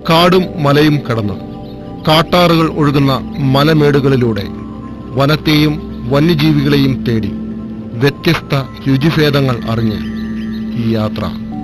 കാടും മലയും കടന്ന് കാട്ടാറുകൾ ഒഴുകുന്ന മലമേടുകളിലൂടെ വനത്തെയും വന്യജീവികളെയും തേടി വ്യത്യസ്ത രുചിഭേദങ്ങൾ അറിഞ്ഞ് ഈ യാത്ര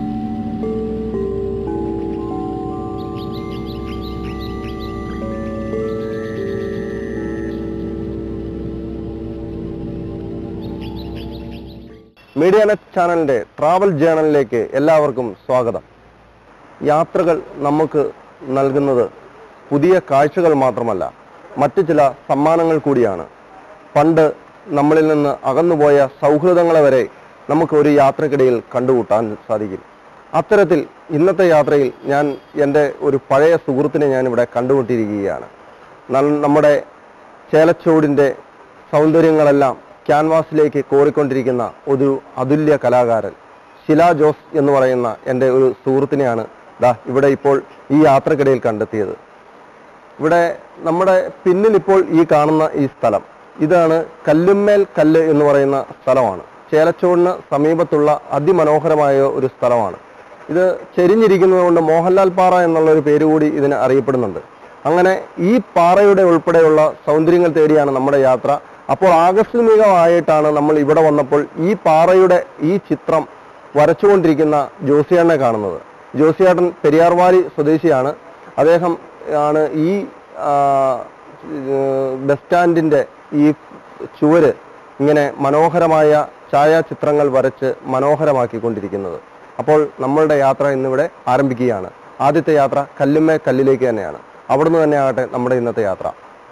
മീഡിയ നെറ്റ് ചാനലിന്റെ ട്രാവൽ ജേണലിലേക്ക് എല്ലാവർക്കും സ്വാഗതം യാത്രകൾ നമുക്ക് നൽകുന്നത് പുതിയ കാഴ്ചകൾ മാത്രമല്ല മറ്റു ചില സമ്മാനങ്ങൾ കൂടിയാണ് പണ്ട് നമ്മളിൽ നിന്ന് അകന്നുപോയ സൗഹൃദങ്ങളെ വരെ നമുക്ക് ഒരു യാത്രക്കിടയിൽ കണ്ടുകൂട്ടാൻ സാധിക്കും അത്തരത്തിൽ ഇന്നത്തെ യാത്രയിൽ ഞാൻ എൻ്റെ ഒരു പഴയ സുഹൃത്തിനെ ഞാൻ ഇവിടെ കണ്ടുമുട്ടിയിരിക്കുകയാണ് ന- നമ്മുടെ ചേലച്ചോടിൻ്റെ സൗന്ദര്യങ്ങളെല്ലാം ക്യാൻവാസിലേക്ക് കോറിക്കൊണ്ടിരിക്കുന്ന ഒരു അതുല്യ കലാകാരൻ ശിലാ ജോസ് എന്ന് പറയുന്ന എൻ്റെ ഒരു സുഹൃത്തിനെയാണ് ദാ ഇവിടെ ഇപ്പോൾ ഈ യാത്രക്കിടയിൽ കണ്ടെത്തിയത് ഇവിടെ നമ്മുടെ പിന്നിൽ ഇപ്പോൾ ഈ കാണുന്ന ഈ സ്ഥലം ഇതാണ് കല്ലുമ്മേൽ കല്ല് എന്ന് പറയുന്ന സ്ഥലമാണ് ചേലച്ചോടിന് സമീപത്തുള്ള അതിമനോഹരമായ ഒരു സ്ഥലമാണ് ഇത് ചെരിഞ്ഞിരിക്കുന്നത് കൊണ്ട് മോഹൻലാൽ പാറ എന്നുള്ള ഒരു പേര് കൂടി ഇതിന് അറിയപ്പെടുന്നുണ്ട് അങ്ങനെ ഈ പാറയുടെ ഉൾപ്പെടെയുള്ള സൗന്ദര്യങ്ങൾ തേടിയാണ് നമ്മുടെ യാത്ര അപ്പോൾ ആകസ്മികമായിട്ടാണ് നമ്മൾ ഇവിടെ വന്നപ്പോൾ ഈ പാറയുടെ ഈ ചിത്രം വരച്ചുകൊണ്ടിരിക്കുന്ന ജോസിയേട്ടനെ കാണുന്നത് ജോസിയേട്ടൻ പെരിയാർവാലി സ്വദേശിയാണ് അദ്ദേഹം ആണ് ഈ ആ, ഏർ, ബസ് സ്റ്റാൻഡിന്റെ ഈ ചുവര് ഇങ്ങനെ മനോഹരമായ ഛായാചിത്രങ്ങൾ വരച്ച് മനോഹരമാക്കിക്കൊണ്ടിരിക്കുന്നത് അപ്പോൾ നമ്മളുടെ യാത്ര ഇന്നിവിടെ ആരംഭിക്കുകയാണ് ആദ്യത്തെ യാത്ര കല്ലുമ്മേ കല്ലിലേക്ക് തന്നെയാണ് അവിടുന്ന് തന്നെ ആകട്ടെ നമ്മുടെ ഇന്നത്തെ യാത്ര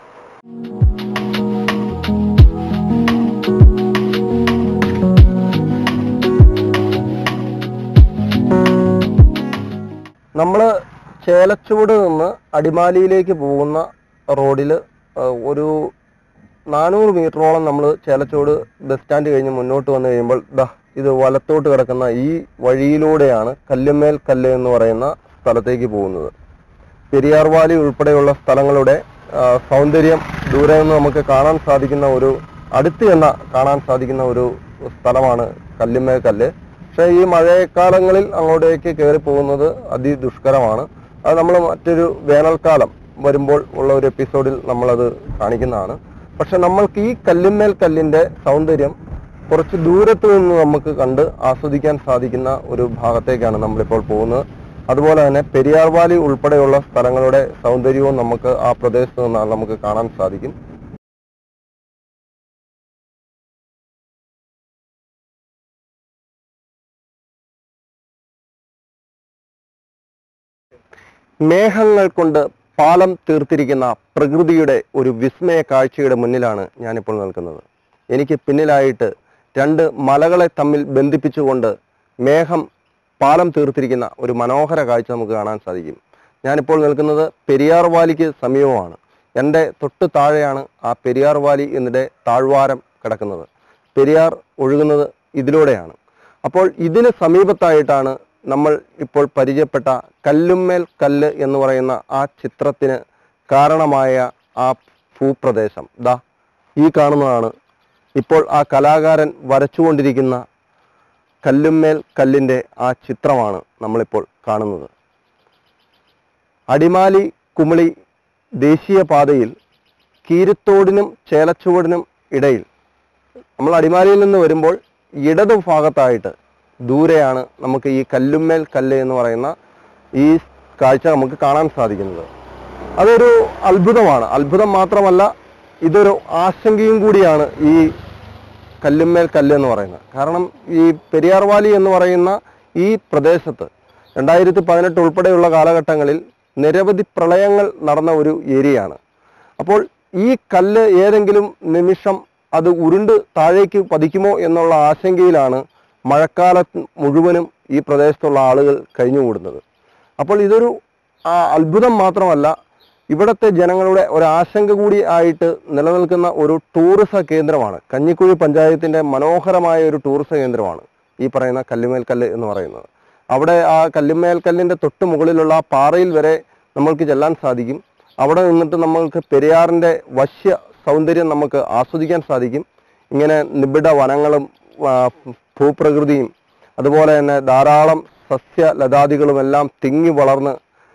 നമ്മൾ ചേലച്ചുവട് നിന്ന് അടിമാലിയിലേക്ക് പോകുന്ന റോഡിൽ ഒരു നാനൂറ് മീറ്ററോളം നമ്മൾ ചേലച്ചോട് ബസ് സ്റ്റാൻഡ് കഴിഞ്ഞ് മുന്നോട്ട് വന്നു കഴിയുമ്പോൾ ദാ ഇത് വലത്തോട്ട് കിടക്കുന്ന ഈ വഴിയിലൂടെയാണ് കല്ലുമേൽ കല്ല് എന്ന് പറയുന്ന സ്ഥലത്തേക്ക് പോകുന്നത് പെരിയാർ വാലി ഉൾപ്പെടെയുള്ള സ്ഥലങ്ങളുടെ ആ, സൗന്ദര്യം ദൂരെ നിന്ന് നമുക്ക് കാണാൻ സാധിക്കുന്ന ഒരു അടുത്ത് ചെന്ന കാണാൻ സാധിക്കുന്ന ഒരു സ്ഥലമാണ് കല്ലുമേൽ കല്ല് പക്ഷേ ഈ മഴക്കാലങ്ങളിൽ അങ്ങോട്ടേക്ക് കയറി പോകുന്നത് അതിദുഷ്കരമാണ് അത് നമ്മൾ മറ്റൊരു വേനൽക്കാലം വരുമ്പോൾ ഉള്ള ഒരു എപ്പിസോഡിൽ നമ്മളത് കാണിക്കുന്നതാണ് പക്ഷെ നമ്മൾക്ക് ഈ കല്ലുമേൽ കല്ലിന്റെ സൗന്ദര്യം കുറച്ച് ദൂരത്ത് നിന്ന് നമുക്ക് കണ്ട് ആസ്വദിക്കാൻ സാധിക്കുന്ന ഒരു ഭാഗത്തേക്കാണ് നമ്മളിപ്പോൾ പോകുന്നത് അതുപോലെ തന്നെ പെരിയാർ വാലി ഉൾപ്പെടെയുള്ള സ്ഥലങ്ങളുടെ സൗന്ദര്യവും നമുക്ക് ആ പ്രദേശത്ത് നിന്നാണ് നമുക്ക് കാണാൻ സാധിക്കും മേഘങ്ങൾ കൊണ്ട് പാലം തീർത്തിരിക്കുന്ന പ്രകൃതിയുടെ ഒരു വിസ്മയ കാഴ്ചയുടെ മുന്നിലാണ് ഞാനിപ്പോൾ നിൽക്കുന്നത് എനിക്ക് പിന്നിലായിട്ട് രണ്ട് മലകളെ തമ്മിൽ ബന്ധിപ്പിച്ചുകൊണ്ട് മേഘം പാലം തീർത്തിരിക്കുന്ന ഒരു മനോഹര കാഴ്ച നമുക്ക് കാണാൻ സാധിക്കും ഞാനിപ്പോൾ നിൽക്കുന്നത് പെരിയാർ വാലിക്ക് സമീപമാണ് എൻ്റെ തൊട്ട് താഴെയാണ് ആ പെരിയാർ വാലി എന്നിടെ താഴ്വാരം കിടക്കുന്നത് പെരിയാർ ഒഴുകുന്നത് ഇതിലൂടെയാണ് അപ്പോൾ ഇതിന് സമീപത്തായിട്ടാണ് നമ്മൾ ഇപ്പോൾ പരിചയപ്പെട്ട കല്ലുമ്മേൽ കല്ല് എന്ന് പറയുന്ന ആ ചിത്രത്തിന് കാരണമായ ആ ഭൂപ്രദേശം ദാ ഈ കാണുന്നതാണ് ഇപ്പോൾ ആ കലാകാരൻ വരച്ചുകൊണ്ടിരിക്കുന്ന കല്ലുമ്മേൽ കല്ലിൻ്റെ ആ ചിത്രമാണ് നമ്മളിപ്പോൾ കാണുന്നത് അടിമാലി കുമിളി ദേശീയപാതയിൽ കീരിത്തോടിനും ചേലച്ചുവടിനും ഇടയിൽ നമ്മൾ അടിമാലിയിൽ നിന്ന് വരുമ്പോൾ ഇടതു ഭാഗത്തായിട്ട് ദൂരെയാണ് നമുക്ക് ഈ കല്ലുമ്മേൽ കല്ല് എന്ന് പറയുന്ന ഈ കാഴ്ച നമുക്ക് കാണാൻ സാധിക്കുന്നത് അതൊരു അത്ഭുതമാണ് അത്ഭുതം മാത്രമല്ല ഇതൊരു ആശങ്കയും കൂടിയാണ് ഈ കല്ലുമ്മേൽ കല്ല് എന്ന് പറയുന്നത് കാരണം ഈ പെരിയാർ വാലി എന്ന് പറയുന്ന ഈ പ്രദേശത്ത് രണ്ടായിരത്തി പതിനെട്ട് ഉൾപ്പെടെയുള്ള കാലഘട്ടങ്ങളിൽ നിരവധി പ്രളയങ്ങൾ നടന്ന ഒരു ഏരിയയാണ് അപ്പോൾ ഈ കല്ല് ഏതെങ്കിലും നിമിഷം അത് ഉരുണ്ട് താഴേക്ക് പതിക്കുമോ എന്നുള്ള ആശങ്കയിലാണ് മഴക്കാലത്ത് മുഴുവനും ഈ പ്രദേശത്തുള്ള ആളുകൾ കഴിഞ്ഞുകൂടുന്നത് അപ്പോൾ ഇതൊരു ആ, അത്ഭുതം മാത്രമല്ല ഇവിടുത്തെ ജനങ്ങളുടെ ഒരു ആശങ്ക കൂടി ആയിട്ട് നിലനിൽക്കുന്ന ഒരു ടൂറിസ കേന്ദ്രമാണ് കഞ്ഞിക്കുഴി പഞ്ചായത്തിന്റെ മനോഹരമായ ഒരു ടൂറിസ കേന്ദ്രമാണ് ഈ പറയുന്ന കല്ലുമേൽക്കല്ല് എന്ന് പറയുന്നത് അവിടെ ആ കല്ലുമേൽക്കല്ലിന്റെ തൊട്ട് മുകളിലുള്ള ആ പാറയിൽ വരെ നമ്മൾക്ക് ചെല്ലാൻ സാധിക്കും അവിടെ നിന്നിട്ട് നമ്മൾക്ക് പെരിയാറിന്റെ വശ്യ സൗന്ദര്യം നമുക്ക് ആസ്വദിക്കാൻ സാധിക്കും ഇങ്ങനെ നിബിഡ വനങ്ങളും ആ, ഭൂപ്രകൃതിയും അതുപോലെ തന്നെ ധാരാളം സസ്യ ലതാദികളും എല്ലാം തിങ്ങി വളർന്ന്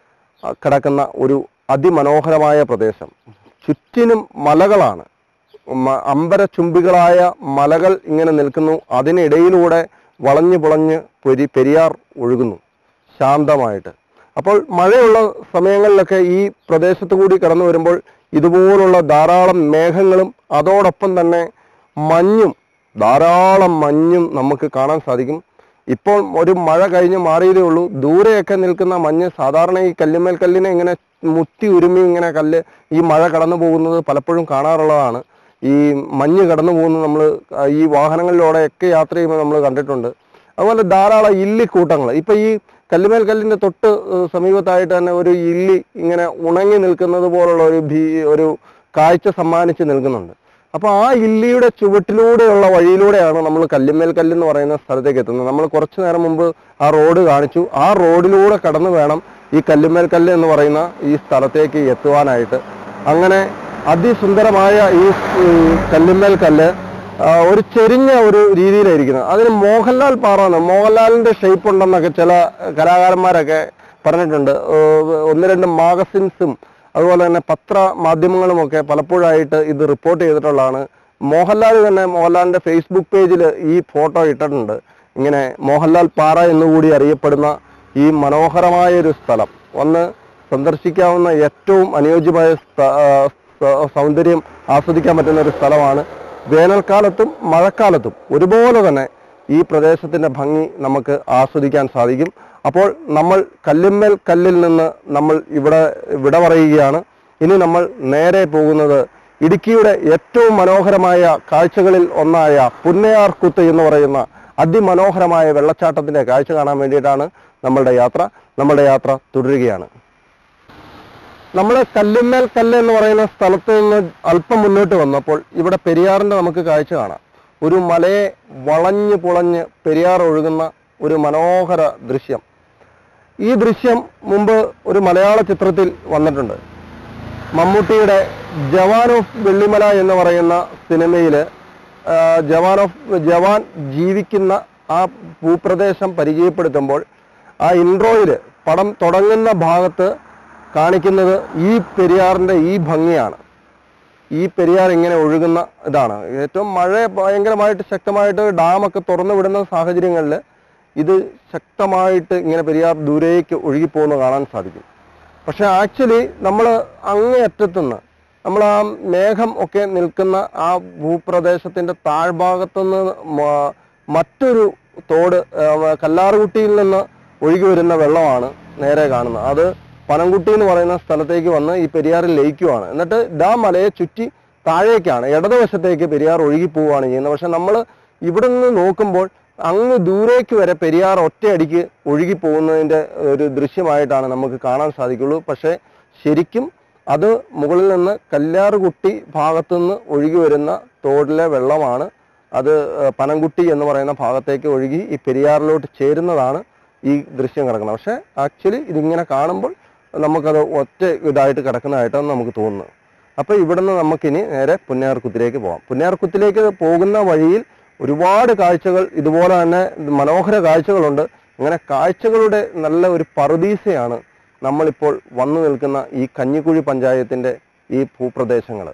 ആ, കിടക്കുന്ന ഒരു അതിമനോഹരമായ പ്രദേശം ചുറ്റിനും മലകളാണ് മ- അമ്പരചുംബികളായ മലകൾ ഇങ്ങനെ നിൽക്കുന്നു അതിനിടയിലൂടെ വളഞ്ഞു പുളഞ്ഞ് പൊരി പെരിയാർ ഒഴുകുന്നു ശാന്തമായിട്ട് അപ്പോൾ മഴയുള്ള സമയങ്ങളിലൊക്കെ ഈ പ്രദേശത്ത് കൂടി കടന്നു വരുമ്പോൾ ഇതുപോലുള്ള ധാരാളം മേഘങ്ങളും അതോടൊപ്പം തന്നെ മഞ്ഞും ധാരാളം മഞ്ഞും നമുക്ക് കാണാൻ സാധിക്കും ഇപ്പോൾ ഒരു മഴ കഴിഞ്ഞ് മാറിയതേ ഉള്ളൂ ദൂരെയൊക്കെ നിൽക്കുന്ന മഞ്ഞ് സാധാരണ ഈ കല്ലുമേൽ കല്ലിനെ ഇങ്ങനെ മുത്തി ഉരുമി ഇങ്ങനെ കല്ല് ഈ മഴ കടന്നു പോകുന്നത് പലപ്പോഴും കാണാറുള്ളതാണ് ഈ മഞ്ഞ് കടന്നു പോകുന്നത് നമ്മൾ ഈ വാഹനങ്ങളിലൂടെയൊക്കെ യാത്ര ചെയ്യുമ്പോൾ നമ്മൾ കണ്ടിട്ടുണ്ട് അതുപോലെ ധാരാളം ഇല്ലിക്കൂട്ടങ്ങൾ ഇപ്പൊ ഈ കല്ലുമേൽ കല്ലിന്റെ തൊട്ട് ഏഹ്, സമീപത്തായിട്ട് തന്നെ ഒരു ഇല്ലി ഇങ്ങനെ ഉണങ്ങി നിൽക്കുന്നത് പോലുള്ള ഒരു ഭീ ഒരു കാഴ്ച സമ്മാനിച്ച് നിൽക്കുന്നുണ്ട് അപ്പൊ ആ ഇല്ലിയുടെ ചുവട്ടിലൂടെയുള്ള വഴിയിലൂടെയാണ് നമ്മൾ കല്ലുമേൽ കല്ല് എന്ന് പറയുന്ന സ്ഥലത്തേക്ക് എത്തുന്നത് നമ്മൾ കുറച്ചു നേരം മുമ്പ് ആ റോഡ് കാണിച്ചു ആ റോഡിലൂടെ കടന്നു വേണം ഈ കല്ലുമേൽ കല്ല് എന്ന് പറയുന്ന ഈ സ്ഥലത്തേക്ക് എത്തുവാനായിട്ട് അങ്ങനെ അതിസുന്ദരമായ ഈ ഉം, കല്ലുമേൽ കല്ല് ആ, ഒരു ചെരിഞ്ഞ ഒരു രീതിയിലായിരിക്കുന്നത് അതിന് മോഹൻലാൽ പാറ എന്ന് മോഹൻലാലിന്റെ ഷേപ്പ് ഉണ്ടെന്നൊക്കെ ചില കലാകാരന്മാരൊക്കെ പറഞ്ഞിട്ടുണ്ട് ഏഹ് ഒന്ന് രണ്ട് മാഗസിൻസും അതുപോലെ തന്നെ പത്ര മാധ്യമങ്ങളുമൊക്കെ പലപ്പോഴായിട്ട് ഇത് റിപ്പോർട്ട് ചെയ്തിട്ടുള്ളതാണ് മോഹൻലാൽ തന്നെ മോഹൻലാലിന്റെ ഫേസ്ബുക്ക് പേജിൽ ഈ ഫോട്ടോ ഇട്ടിട്ടുണ്ട് ഇങ്ങനെ മോഹൻലാൽ പാറ എന്നുകൂടി അറിയപ്പെടുന്ന ഈ മനോഹരമായ ഒരു സ്ഥലം ഒന്ന് സന്ദർശിക്കാവുന്ന ഏറ്റവും അനുയോജ്യമായ സ്ഥ- ആ, സ- സൗന്ദര്യം ആസ്വദിക്കാൻ പറ്റുന്ന ഒരു സ്ഥലമാണ് വേനൽക്കാലത്തും മഴക്കാലത്തും ഒരുപോലെ തന്നെ ഈ പ്രദേശത്തിന്റെ ഭംഗി നമുക്ക് ആസ്വദിക്കാൻ സാധിക്കും അപ്പോൾ നമ്മൾ കല്ലുമ്മൽ കല്ലിൽ നിന്ന് നമ്മൾ ഇവിടെ വിട പറയുകയാണ് ഇനി നമ്മൾ നേരെ പോകുന്നത് ഇടുക്കിയുടെ ഏറ്റവും മനോഹരമായ കാഴ്ചകളിൽ ഒന്നായ പുന്നയാർകുത്ത് എന്ന് പറയുന്ന അതിമനോഹരമായ വെള്ളച്ചാട്ടത്തിന്റെ കാഴ്ച കാണാൻ വേണ്ടിയിട്ടാണ് നമ്മളുടെ യാത്ര നമ്മളുടെ യാത്ര തുടരുകയാണ് നമ്മൾ കല്ലുമ്മേൽ കല്ല് എന്ന് പറയുന്ന സ്ഥലത്ത് നിന്ന് അല്പം മുന്നോട്ട് വന്നപ്പോൾ ഇവിടെ പെരിയാറിന്റെ നമുക്ക് കാഴ്ച കാണാം ഒരു മലയെ വളഞ്ഞു പുളഞ്ഞ് പെരിയാർ ഒഴുകുന്ന ഒരു മനോഹര ദൃശ്യം ഈ ദൃശ്യം മുമ്പ് ഒരു മലയാള ചിത്രത്തിൽ വന്നിട്ടുണ്ട് മമ്മൂട്ടിയുടെ ജവാൻ ഓഫ് വെള്ളിമല എന്ന് പറയുന്ന സിനിമയിൽ ജവാൻ ഓഫ് ജവാൻ ജീവിക്കുന്ന ആ ഭൂപ്രദേശം പരിചയപ്പെടുത്തുമ്പോൾ ആ ഇൻട്രോയില് പടം തുടങ്ങുന്ന ഭാഗത്ത് കാണിക്കുന്നത് ഈ പെരിയാറിന്റെ ഈ ഭംഗിയാണ് ഈ പെരിയാർ ഇങ്ങനെ ഒഴുകുന്ന ഇതാണ് ഏറ്റവും മഴ ഭയങ്കരമായിട്ട് ശക്തമായിട്ട് ഡാമൊക്കെ തുറന്നു വിടുന്ന സാഹചര്യങ്ങളിൽ ഇത് ശക്തമായിട്ട് ഇങ്ങനെ പെരിയാർ ദൂരേക്ക് ഒഴുകിപ്പോകുന്നത് കാണാൻ സാധിക്കും പക്ഷെ ആക്ച്വലി നമ്മൾ അങ്ങേയറ്റത്തുനിന്ന് നമ്മൾ ആ മേഘം ഒക്കെ നിൽക്കുന്ന ആ ഭൂപ്രദേശത്തിന്റെ താഴ്ഭാഗത്തുനിന്ന് മ- മറ്റൊരു തോട് ആ, കല്ലാറുകുട്ടിയിൽ നിന്ന് ഒഴുകി വരുന്ന വെള്ളമാണ് നേരെ കാണുന്നത് അത് പനംകുട്ടി എന്ന് പറയുന്ന സ്ഥലത്തേക്ക് വന്ന് ഈ പെരിയാറിൽ ലയിക്കുവാണ് എന്നിട്ട് ഇതാ മലയെ ചുറ്റി താഴേക്കാണ് ഇടതുവശത്തേക്ക് പെരിയാർ ഒഴുകി പോവുകയാണ് ചെയ്യുന്നത് പക്ഷെ നമ്മൾ ഇവിടെ നിന്ന് നോക്കുമ്പോൾ അങ്ങ് ദൂരേക്ക് വരെ പെരിയാർ ഒറ്റയടിക്ക് ഒഴുകി പോകുന്നതിന്റെ ഒരു ദൃശ്യമായിട്ടാണ് നമുക്ക് കാണാൻ സാധിക്കുള്ളൂ പക്ഷേ ശരിക്കും അത് മുകളിൽ നിന്ന് കല്ലാറുകുട്ടി ഭാഗത്തു നിന്ന് ഒഴുകി വരുന്ന തോടിലെ വെള്ളമാണ് അത് ഏഹ്, പനംകുട്ടി എന്ന് പറയുന്ന ഭാഗത്തേക്ക് ഒഴുകി ഈ പെരിയാറിലോട്ട് ചേരുന്നതാണ് ഈ ദൃശ്യം കിടക്കുന്നത് പക്ഷെ ആക്ച്വലി ഇതിങ്ങനെ കാണുമ്പോൾ നമുക്കത് ഒറ്റ ഇതായിട്ട് കിടക്കുന്നതായിട്ടാണ് നമുക്ക് തോന്നുന്നത് അപ്പൊ ഇവിടുന്ന് നമുക്കിനി നേരെ പുന്നയാർകുത്തിലേക്ക് പോകാം പുന്നയാർകുത്തിലേക്ക് പോകുന്ന വഴിയിൽ ഒരുപാട് കാഴ്ചകൾ ഇതുപോലെ തന്നെ മനോഹര കാഴ്ചകളുണ്ട് അങ്ങനെ കാഴ്ചകളുടെ നല്ല ഒരു പറുദീസയാണ് നമ്മളിപ്പോൾ വന്നു നിൽക്കുന്ന ഈ കഞ്ഞിക്കുഴി പഞ്ചായത്തിന്റെ ഈ ഭൂപ്രദേശങ്ങൾ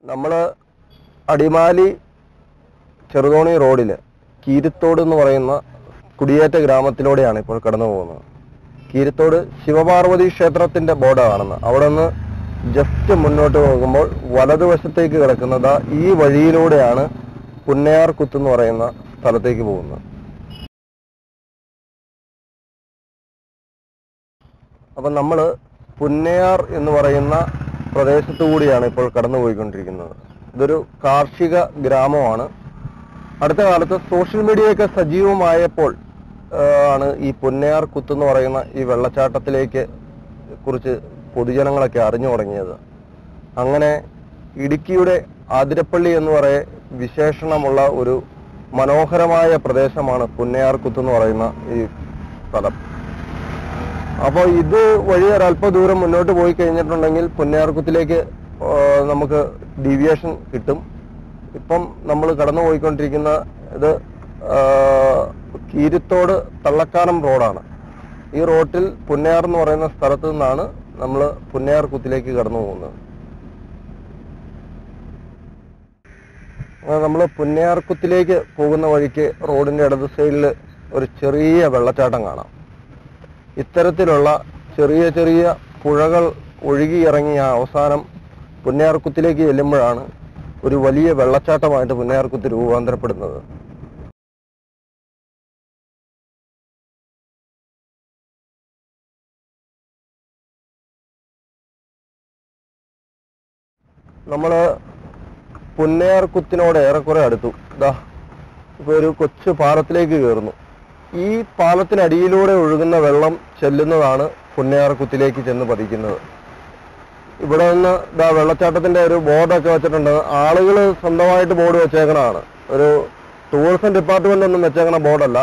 നമ്മൾ അടിമാലി ചെറുതോണി റോഡിൽ കീരിത്തോട് എന്ന് പറയുന്ന കുടിയേറ്റ ഗ്രാമത്തിലൂടെയാണ് ഇപ്പോൾ കടന്നു പോകുന്നത് കീരിത്തോട് ശിവപാർവതി ക്ഷേത്രത്തിന്റെ ബോർഡ് കാണുന്നത് അവിടെ നിന്ന് ജസ്റ്റ് മുന്നോട്ട് പോകുമ്പോൾ വലതുവശത്തേക്ക് കിടക്കുന്നത് ഈ വഴിയിലൂടെയാണ് പുന്നയാർ കുത്ത് എന്ന് പറയുന്ന സ്ഥലത്തേക്ക് പോകുന്നത് അപ്പം നമ്മൾ പുന്നയാർ എന്ന് പറയുന്ന പ്രദേശത്തു കൂടിയാണ് ഇപ്പോൾ കടന്നു പോയിക്കൊണ്ടിരിക്കുന്നത് ഇതൊരു കാർഷിക ഗ്രാമമാണ് അടുത്ത കാലത്ത് സോഷ്യൽ മീഡിയയൊക്കെ സജീവമായപ്പോൾ ആ, ആണ് ഈ പുന്നയാർ കുത്ത് എന്ന് പറയുന്ന ഈ വെള്ളച്ചാട്ടത്തിലേക്ക് കുറിച്ച് പൊതുജനങ്ങളൊക്കെ അറിഞ്ഞു തുടങ്ങിയത് അങ്ങനെ ഇടുക്കിയുടെ ആതിരപ്പള്ളി എന്ന് പറയ വിശേഷണമുള്ള ഒരു മനോഹരമായ പ്രദേശമാണ് പുന്നയാർ കുത്ത് എന്ന് പറയുന്ന ഈ സ്ഥലം അപ്പോൾ ഇത് വഴി ഒരല്പ ദൂരം മുന്നോട്ട് പോയി കഴിഞ്ഞിട്ടുണ്ടെങ്കിൽ പുന്നയാർക്കുത്തിലേക്ക് ആ, നമുക്ക് ഡീവിയേഷൻ കിട്ടും ഇപ്പം നമ്മൾ കടന്നു പോയിക്കൊണ്ടിരിക്കുന്ന ഇത് ആ, കീരിത്തോട് തള്ളക്കാനം റോഡാണ് ഈ റോട്ടിൽ പുന്നയാർ എന്ന് പറയുന്ന സ്ഥലത്ത് നിന്നാണ് നമ്മൾ പുന്നയാർക്കുത്തിലേക്ക് കടന്നു പോകുന്നത് നമ്മൾ പുന്നയാർക്കുത്തിലേക്ക് പോകുന്ന വഴിക്ക് റോഡിന്റെ ഇടത് സൈഡിൽ ഒരു ചെറിയ വെള്ളച്ചാട്ടം കാണാം ഇത്തരത്തിലുള്ള ചെറിയ ചെറിയ പുഴകൾ ഒഴുകിയിറങ്ങിയ അവസാനം പുന്നയാർക്കുത്തിലേക്ക് ചെല്ലുമ്പോഴാണ് ഒരു വലിയ വെള്ളച്ചാട്ടമായിട്ട് പുന്നയാർക്കുത്ത് രൂപാന്തരപ്പെടുന്നത് നമ്മള് പുന്നയാർക്കുത്തിനോട് ഏറെക്കുറെ അടുത്തു ഇതാ ഇപ്പൊ ഒരു കൊച്ചു പാലത്തിലേക്ക് കയറുന്നു ഈ പാലത്തിനടിയിലൂടെ ഒഴുകുന്ന വെള്ളം ചെല്ലുന്നതാണ് പുന്നയാർക്കുത്തിലേക്ക് ചെന്ന് പതിക്കുന്നത് ഇവിടെ നിന്ന് ഇതാ വെള്ളച്ചാട്ടത്തിന്റെ ഒരു ബോർഡൊക്കെ വെച്ചിട്ടുണ്ട് ആളുകൾ സ്വന്തമായിട്ട് ബോർഡ് വെച്ചേക്കണതാണ് ഒരു ടൂറിസം ഡിപ്പാർട്ട്മെന്റ് ഒന്നും വെച്ചേക്കണ ബോർഡല്ല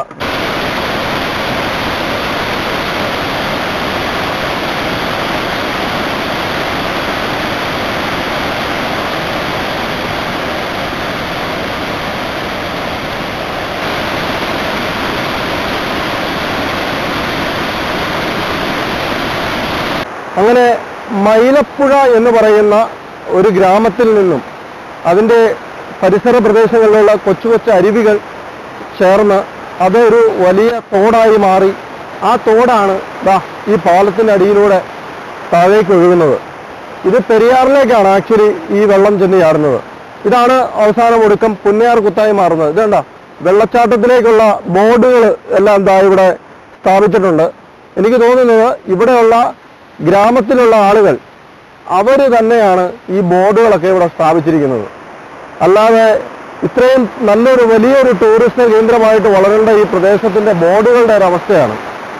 അങ്ങനെ മൈലപ്പുഴ എന്ന് പറയുന്ന ഒരു ഗ്രാമത്തിൽ നിന്നും അതിൻ്റെ പരിസര പ്രദേശങ്ങളിലുള്ള കൊച്ചു കൊച്ചു അരുവികൾ ചേർന്ന് അതൊരു വലിയ തോടായി മാറി ആ തോടാണ് ദാ ഈ പാലത്തിൻ്റെ അടിയിലൂടെ താഴേക്ക് ഒഴുകുന്നത് ഇത് പെരിയാറിലേക്കാണ് ആക്ച്വലി ഈ വെള്ളം ചെന്ന് ചാടുന്നത് ഇതാണ് അവസാനം ഒടുക്കം പുന്നയാർ കുത്തായി മാറുന്നത് ഇതേണ്ട വെള്ളച്ചാട്ടത്തിലേക്കുള്ള ബോർഡുകൾ എല്ലാം എന്താ ഇവിടെ സ്ഥാപിച്ചിട്ടുണ്ട് എനിക്ക് തോന്നുന്നത് ഇവിടെയുള്ള ഗ്രാമത്തിലുള്ള ആളുകൾ അവർ തന്നെയാണ് ഈ ബോർഡുകളൊക്കെ ഇവിടെ സ്ഥാപിച്ചിരിക്കുന്നത് അല്ലാതെ ഇത്രയും നല്ലൊരു വലിയൊരു ടൂറിസ്റ്റ് കേന്ദ്രമായിട്ട് വളരേണ്ട ഈ പ്രദേശത്തിന്റെ ബോർഡുകളുടെ ഒരു അവസ്ഥയാണ്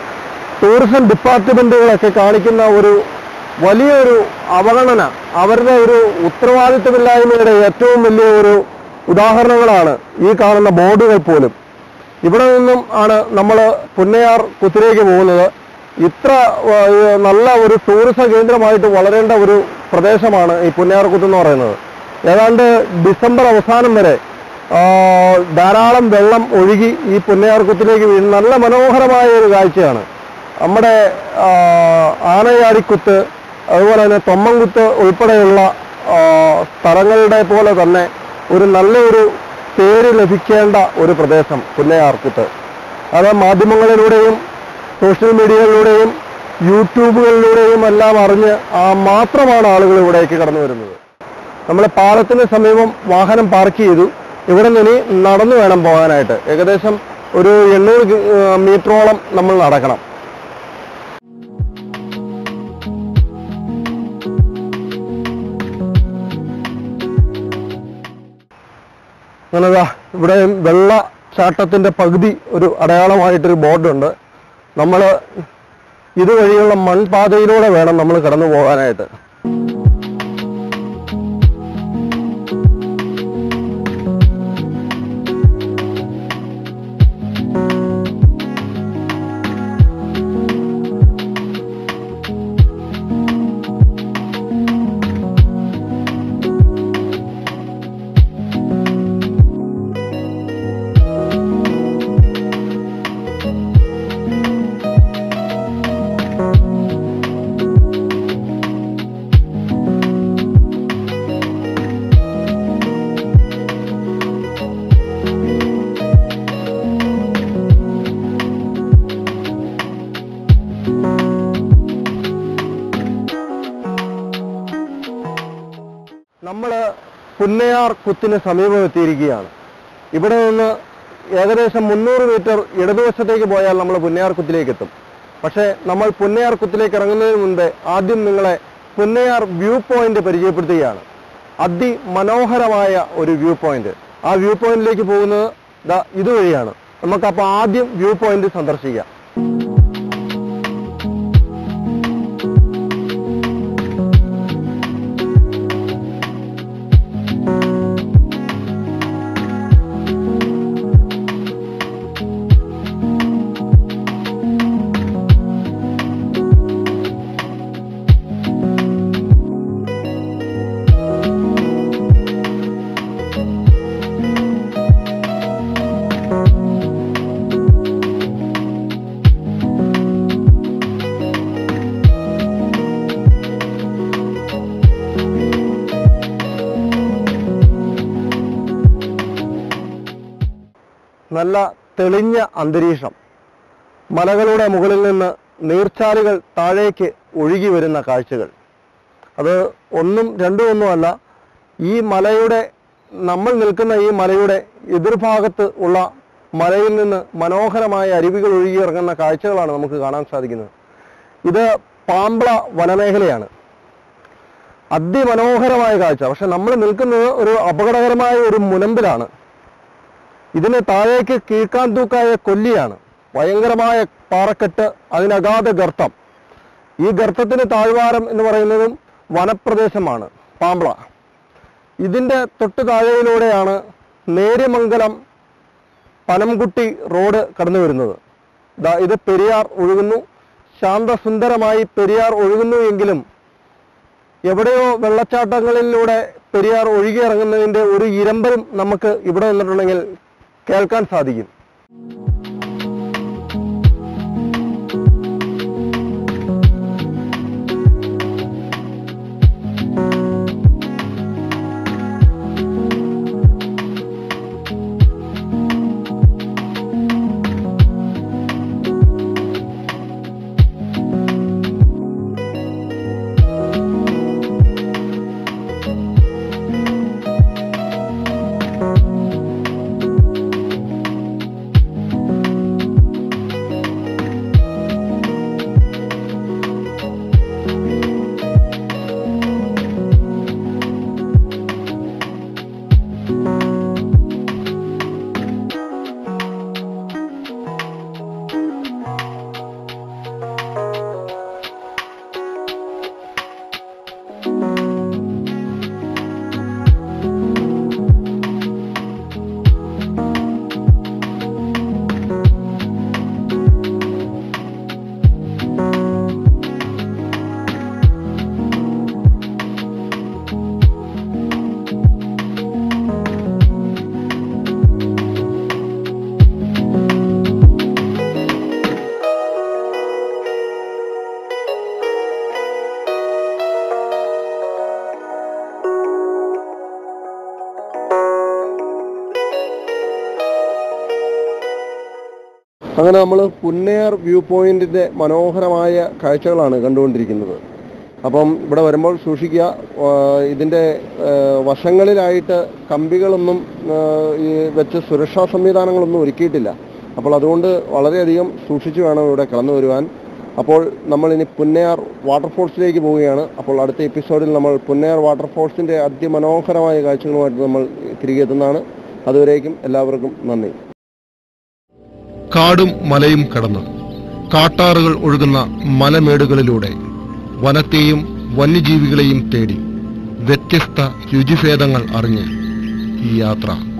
ടൂറിസം ഡിപ്പാർട്ട്മെന്റുകളൊക്കെ കാണിക്കുന്ന ഒരു വലിയൊരു അവഗണന അവരുടെ ഒരു ഉത്തരവാദിത്തമില്ലായ്മയുടെ ഏറ്റവും വലിയ ഒരു ഉദാഹരണങ്ങളാണ് ഈ കാണുന്ന ബോർഡുകൾ പോലും ഇവിടെ നിന്നും ആണ് നമ്മൾ പുന്നയാർ കുത്തിലേക്ക് പോകുന്നത് ഇത്ര ആ, ഈ നല്ല ഒരു ടൂറിസം കേന്ദ്രമായിട്ട് വളരേണ്ട ഒരു പ്രദേശമാണ് ഈ പുന്നയാർകുത്ത് എന്ന് പറയുന്നത് ഏതാണ്ട് ഡിസംബർ അവസാനം വരെ ആ, ധാരാളം വെള്ളം ഒഴുകി ഈ പുന്നയാർകുത്തിലേക്ക് വീഴും നല്ല മനോഹരമായ ഒരു കാഴ്ചയാണ് നമ്മുടെ ആ, ആനയാടിക്കുത്ത് അതുപോലെ തന്നെ തൊമ്മൻകുത്ത് ഉൾപ്പെടെയുള്ള ആ, സ്ഥലങ്ങളുടെ പോലെ തന്നെ ഒരു നല്ലൊരു പേര് ലഭിക്കേണ്ട ഒരു പ്രദേശം പുന്നയാർക്കുത്ത് അത് മാധ്യമങ്ങളിലൂടെയും സോഷ്യൽ മീഡിയകളിലൂടെയും യൂട്യൂബുകളിലൂടെയും എല്ലാം അറിഞ്ഞ് ആ മാത്രമാണ് ആളുകൾ ഇവിടേക്ക് കടന്നു വരുന്നത് നമ്മൾ പാലത്തിന് സമീപം വാഹനം പാർക്ക് ചെയ്തു ഇവിടെ നിന്ന് ഇനി നടന്നു വേണം പോകാനായിട്ട് ഏകദേശം ഒരു എണ്ണൂറ് കി- ഏർ മീറ്ററോളം നമ്മൾ നടക്കണം അങ്ങനെ ദാ ഇവിടെ വെള്ളച്ചാട്ടത്തിന്റെ പകുതി ഒരു അടയാളമായിട്ടൊരു ബോർഡുണ്ട് നമ്മൾ ഇതുവഴിയുള്ള മൺപാതയിലൂടെ വേണം നമ്മൾ കടന്നു പോകാനായിട്ട് നമ്മൾ പുന്നയാർ കുത്തിന് സമീപം എത്തിയിരിക്കുകയാണ് ഇവിടെ നിന്ന് ഏകദേശം മുന്നൂറ് മീറ്റർ ഇടതുവശത്തേക്ക് പോയാൽ നമ്മൾ പുന്നയാർ കുത്തിലേക്ക് എത്തും പക്ഷേ നമ്മൾ പുന്നയാർ കുത്തിലേക്ക് ഇറങ്ങുന്നതിന് മുൻപേ ആദ്യം നിങ്ങളെ പുന്നയാർ വ്യൂ പോയിന്റ് പരിചയപ്പെടുത്തുകയാണ് അതിമനോഹരമായ ഒരു വ്യൂ പോയിന്റ് ആ വ്യൂ പോയിന്റിലേക്ക് പോകുന്നത് ദാ ഇതുവഴിയാണ് നമുക്കപ്പോൾ ആദ്യം വ്യൂ പോയിന്റ് സന്ദർശിക്കാം നല്ല തെളിഞ്ഞ അന്തരീക്ഷം മലകളുടെ മുകളിൽ നിന്ന് നീർച്ചാലുകൾ താഴേക്ക് ഒഴുകി വരുന്ന കാഴ്ചകൾ അത് ഒന്നും രണ്ടും ഒന്നുമല്ല ഈ മലയുടെ നമ്മൾ നിൽക്കുന്ന ഈ മലയുടെ എതിർഭാഗത്ത് ഉള്ള മലയിൽ നിന്ന് മനോഹരമായ അരുവികൾ ഒഴുകി ഇറങ്ങുന്ന കാഴ്ചകളാണ് നമുക്ക് കാണാൻ സാധിക്കുന്നത് ഇത് പാമ്പ്ള വനമേഖലയാണ് അതിമനോഹരമായ കാഴ്ച പക്ഷെ നമ്മൾ നിൽക്കുന്നത് ഒരു അപകടകരമായ ഒരു മുനമ്പിലാണ് ഇതിന് താഴേക്ക് കീഴ്ക്കാൻ തൂക്കായ കൊല്ലിയാണ് ഭയങ്കരമായ പാറക്കെട്ട് അതിനഗാധ ഗർത്തം ഈ ഗർത്തത്തിന് താഴ്വാരം എന്ന് പറയുന്നതും വനപ്രദേശമാണ് പാമ്പ്ള ഇതിന്റെ തൊട്ട് താഴെയിലൂടെയാണ് നേര്യമംഗലം പനംകുട്ടി റോഡ് കടന്നു വരുന്നത് ദാ ഇത് പെരിയാർ ഒഴുകുന്നു ശാന്തസുന്ദരമായി പെരിയാർ ഒഴുകുന്നു എങ്കിലും എവിടെയോ വെള്ളച്ചാട്ടങ്ങളിലൂടെ പെരിയാർ ഒഴുകിയിറങ്ങുന്നതിന്റെ ഒരു ഇരമ്പലും നമുക്ക് ഇവിടെ നിന്നിട്ടുണ്ടെങ്കിൽ കേൾക്കാൻ സാധിക്കും അങ്ങനെ നമ്മൾ പുന്നയാർ വ്യൂ പോയിന്റിന്റെ മനോഹരമായ കാഴ്ചകളാണ് കണ്ടുകൊണ്ടിരിക്കുന്നത് അപ്പം ഇവിടെ വരുമ്പോൾ സൂക്ഷിക്കുക ആ, ഇതിന്റെ ആ, വശങ്ങളിലായിട്ട് കമ്പികളൊന്നും ആ, ഈ വെച്ച് സുരക്ഷാ സംവിധാനങ്ങളൊന്നും ഒരുക്കിയിട്ടില്ല അപ്പോൾ അതുകൊണ്ട് വളരെയധികം സൂക്ഷിച്ചു വേണം ഇവിടെ കടന്നു വരുവാൻ അപ്പോൾ നമ്മൾ ഇനി പുന്നയാർ വാട്ടർഫോൾസിലേക്ക് പോവുകയാണ് അപ്പോൾ അടുത്ത എപ്പിസോഡിൽ നമ്മൾ പുന്നയാർ വാട്ടർഫോൾസിന്റെ അതിമനോഹരമായ കാഴ്ചകളുമായിട്ട് നമ്മൾ തിരികെ എത്തുന്നതാണ് അതുവരേക്കും എല്ലാവർക്കും നന്ദി കാടും മലയും കടന്ന് കാട്ടാറുകൾ ഒഴുകുന്ന മലമേടുകളിലൂടെ വനത്തെയും വന്യജീവികളെയും തേടി വ്യത്യസ്ത രുചിഭേദങ്ങൾ അറിഞ്ഞ് ഈ യാത്ര